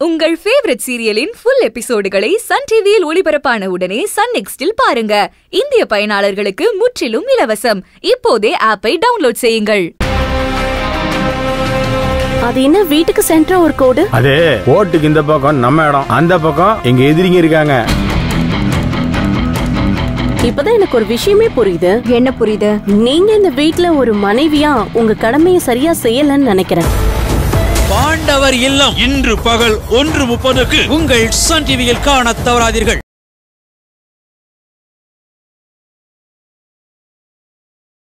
உங்கள் ஃபேவரட் சீரியலின் ஃபுல் எபிசோடுகளை சன் டிவியில் ஒளிபரப்பான உடனே சன் நெக்ஸ்டில் பாருங்க இந்திய பயனாளர்களுக்கு முற்றிலும் இலவசம் இப்போதே ஆப்பை டவுன்லோட் செய்யுங்கள் அது என்ன வீட்டுக்கு சென்டரா ஒரு கோடு அது ஓட்டுக்கு இந்த பக்கம் நம்ம இடம் அந்த பக்கம் எங்க எதிரிங்க இருக்காங்க இப்பதான் எனக்கு ஒரு விஷயமே புரியுது என்ன புரியுது நீங்க இந்த வீட்ல ஒரு மனைவியா உங்க கடமையை சரியா செய்யலன்னு நினைக்கிறேன் பாண்டவர் இல்லம் இன்று பகல் ஒன்று முப்பதுக்கு உங்கள் சன் டிவியில் காண தவறாதீர்கள்